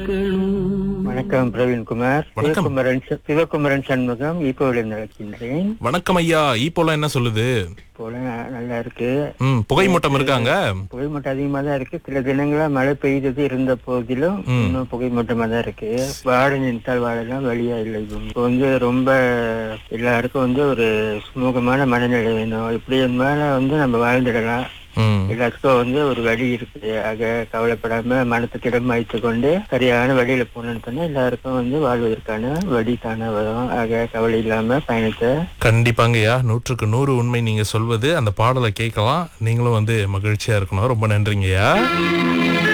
வணக்கம் பிரவீன்குமார் வணக்கம். சிவகுமரன் ச- சிவகுமரன் சண்முகம் ஈப்போவில் நடக்கின்றேன் வணக்கம் ஐயா ஈப்போலாம் என்ன சொல்லுது போல ந- நல்லா இருக்கு ம் புகை மூட்டம் இருக்காங்க புகை மூட்டம் அதிகமா தான் இருக்கு சில தினங்களா மழை பெய்தது இருந்த போதிலும் இன்னும் புகை மூட்டமா தான் இருக்கு வாடை நின்றால் வாடலாம் வழியா இல்லை இப்போ வந்து ரொம்ப எல்லாருக்கும் வந்து ஒரு சுமூகமான மனநிலை வேணும் இப்படி மேல வந்து நம்ம வாழ்ந்துடலாம் ம் எல்லாத்துக்கும் வந்து ஒரு வழி இருக்குது ஆக கவலைப்படாம மனத்துக்கு இடம் வைத்து கொண்டு சரியான வழியில போனோம்னு சொன்னா எல்லாருக்கும் வந்து வாழ்வதற்கான வழி தானே வரும் ஆக கவலை இல்லாம பயணத்தை கண்டிப்பாங்கய்யா நூற்றுக்கு நூறு உண்மை நீங்க சொல்வது அந்த பாடலை கேட்கலாம் நீங்களும் வந்து மகிழ்ச்சியா இருக்கணும் ரொம்ப நன்றிங்கய்யா